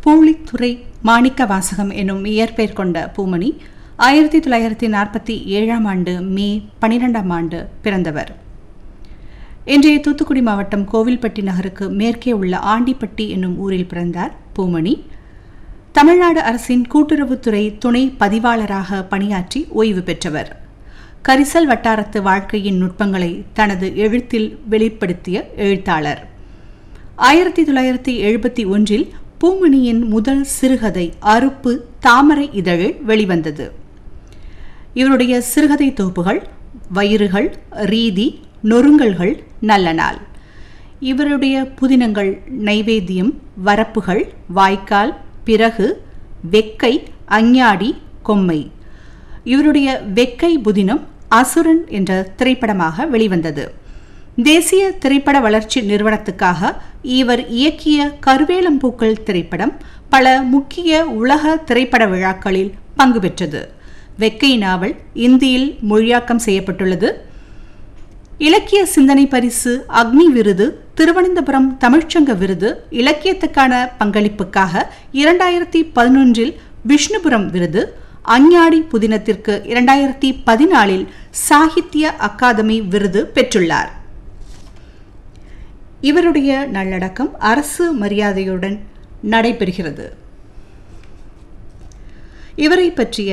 பூளித்துறை மாணிக்க வாசகம் என்னும் இயற்பெயர் கொண்ட பூமணி ஆயிரத்தி தொள்ளாயிரத்தி நாற்பத்தி ஏழாம் ஆண்டு மே பனிரெண்டாம் ஆண்டு பிறந்தவர் இன்றைய தூத்துக்குடி மாவட்டம் கோவில்பட்டி நகருக்கு மேற்கே உள்ள ஆண்டிப்பட்டி என்னும் ஊரில் பிறந்தார் பூமணி தமிழ்நாடு அரசின் கூட்டுறவுத்துறை துணை பதிவாளராக பணியாற்றி ஓய்வு பெற்றவர் கரிசல் வட்டாரத்து வாழ்க்கையின் நுட்பங்களை தனது எழுத்தில் வெளிப்படுத்திய எழுத்தாளர் ஆயிரத்தி தொள்ளாயிரத்தி எழுபத்தி ஒன்றில் பூமணியின் முதல் சிறுகதை அறுப்பு தாமரை இதழில் வெளிவந்தது இவருடைய சிறுகதை தொகுப்புகள் வயிறுகள் ரீதி நொறுங்கல்கள் நல்ல நாள் இவருடைய புதினங்கள் நைவேத்தியம் வரப்புகள் வாய்க்கால் பிறகு வெக்கை அஞ்ஞாடி கொம்மை இவருடைய வெக்கை புதினம் அசுரன் என்ற திரைப்படமாக வெளிவந்தது தேசிய திரைப்பட வளர்ச்சி நிறுவனத்துக்காக இவர் இயக்கிய கருவேலம்பூக்கள் திரைப்படம் பல முக்கிய உலக திரைப்பட விழாக்களில் பங்கு பெற்றது வெக்கை நாவல் இந்தியில் மொழியாக்கம் செய்யப்பட்டுள்ளது இலக்கிய சிந்தனை பரிசு அக்னி விருது திருவனந்தபுரம் தமிழ்ச்சங்க விருது இலக்கியத்துக்கான பங்களிப்புக்காக இரண்டாயிரத்தி பதினொன்றில் விஷ்ணுபுரம் விருது அஞ்ஞாடி புதினத்திற்கு இரண்டாயிரத்தி பதினாலில் சாகித்ய அகாதமி விருது பெற்றுள்ளார் இவருடைய நல்லடக்கம் அரசு மரியாதையுடன் நடைபெறுகிறது இவரை பற்றிய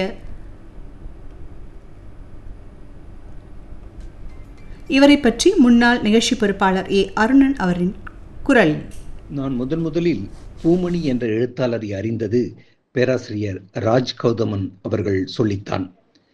இவரை பற்றி முன்னாள் நிகழ்ச்சி பொறுப்பாளர் ஏ அருணன் அவரின் குரல் நான் முதன் முதலில் பூமணி என்ற எழுத்தாளரை அறிந்தது பேராசிரியர் ராஜ் கௌதமன் அவர்கள் சொல்லித்தான்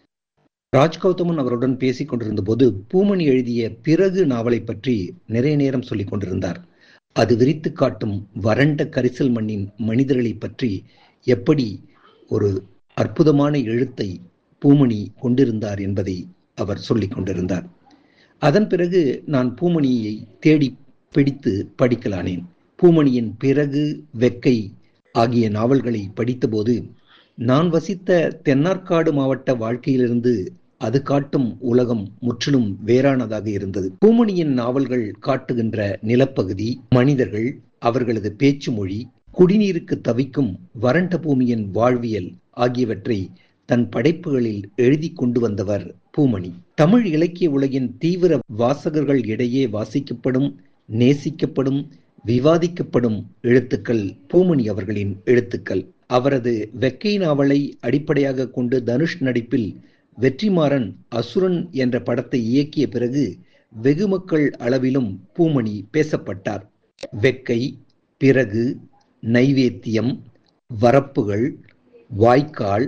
ராஜ் கௌதமன் அவருடன் பேசிக் கொண்டிருந்த போது பூமணி எழுதிய பிறகு நாவலை பற்றி நிறைய நேரம் சொல்லிக் கொண்டிருந்தார் அது விரித்து காட்டும் வறண்ட கரிசல் மண்ணின் மனிதர்களை பற்றி எப்படி ஒரு அற்புதமான எழுத்தை பூமணி கொண்டிருந்தார் என்பதை அவர் சொல்லிக் கொண்டிருந்தார் அதன் பிறகு நான் பூமணியை தேடி பிடித்து படிக்கலானேன் பூமணியின் பிறகு வெக்கை ஆகிய நாவல்களை படித்தபோது நான் வசித்த தென்னார்காடு மாவட்ட வாழ்க்கையிலிருந்து அது காட்டும் உலகம் முற்றிலும் வேறானதாக இருந்தது பூமணியின் நாவல்கள் காட்டுகின்ற நிலப்பகுதி மனிதர்கள் அவர்களது பேச்சு மொழி குடிநீருக்கு தவிக்கும் வறண்ட பூமியின் வாழ்வியல் ஆகியவற்றை தன் படைப்புகளில் எழுதி கொண்டு வந்தவர் பூமணி தமிழ் இலக்கிய உலகின் தீவிர வாசகர்கள் இடையே வாசிக்கப்படும் நேசிக்கப்படும் விவாதிக்கப்படும் எழுத்துக்கள் பூமணி அவர்களின் எழுத்துக்கள் அவரது வெக்கை நாவலை அடிப்படையாக கொண்டு தனுஷ் நடிப்பில் வெற்றிமாறன் அசுரன் என்ற படத்தை இயக்கிய பிறகு வெகு மக்கள் அளவிலும் பூமணி பேசப்பட்டார் வெக்கை பிறகு நைவேத்தியம் வரப்புகள் வாய்க்கால்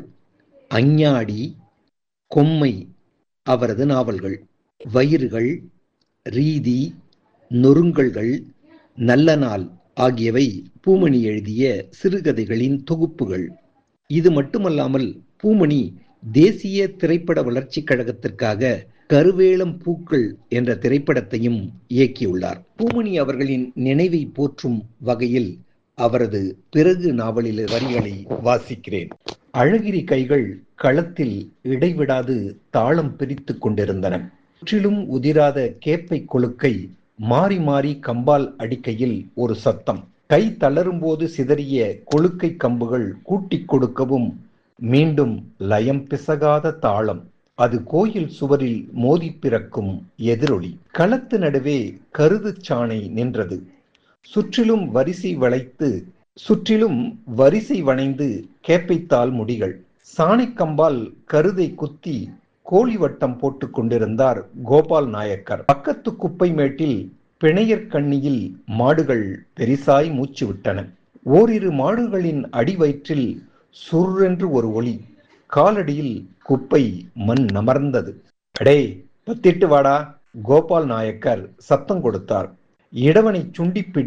அஞ்ஞாடி கொம்மை அவரது நாவல்கள் வயிறுகள் ரீதி நொறுங்கல்கள் நல்ல நாள் ஆகியவை பூமணி எழுதிய சிறுகதைகளின் தொகுப்புகள் இது மட்டுமல்லாமல் பூமணி தேசிய திரைப்பட வளர்ச்சிக் கழகத்திற்காக கருவேலம் பூக்கள் என்ற திரைப்படத்தையும் இயக்கியுள்ளார் பூமணி அவர்களின் நினைவை போற்றும் வகையில் அவரது பிறகு நாவலில் வரிகளை வாசிக்கிறேன் அழகிரி கைகள் களத்தில் இடைவிடாது தாளம் பிரித்து கொண்டிருந்தன முற்றிலும் உதிராத கேப்பை கொழுக்கை மாறி மாறி கம்பால் அடிக்கையில் ஒரு சத்தம் கை தளரும் போது சிதறிய கொழுக்கை கம்புகள் கூட்டிக் கொடுக்கவும் மீண்டும் லயம் பிசகாத தாளம் அது கோயில் சுவரில் மோதி பிறக்கும் எதிரொலி களத்து நடுவே கருது சாணை நின்றது சுற்றிலும் வரிசை வளைத்து சுற்றிலும் வரிசை வணைந்து கேப்பைத்தால் முடிகள் சாணிக்கம்பால் கருதை குத்தி கோழி வட்டம் போட்டுக் கொண்டிருந்தார் கோபால் நாயக்கர் பக்கத்து குப்பை மேட்டில் பிணையர் கண்ணியில் மாடுகள் பெரிசாய் மூச்சு விட்டன ஓரிரு மாடுகளின் அடிவயிற்றில் சுர்ரென்று ஒரு ஒளி காலடியில் குப்பை மண் நமர்ந்தது அடே பத்திட்டு வாடா கோபால் நாயக்கர் சத்தம் கொடுத்தார் இடவனை சுண்டி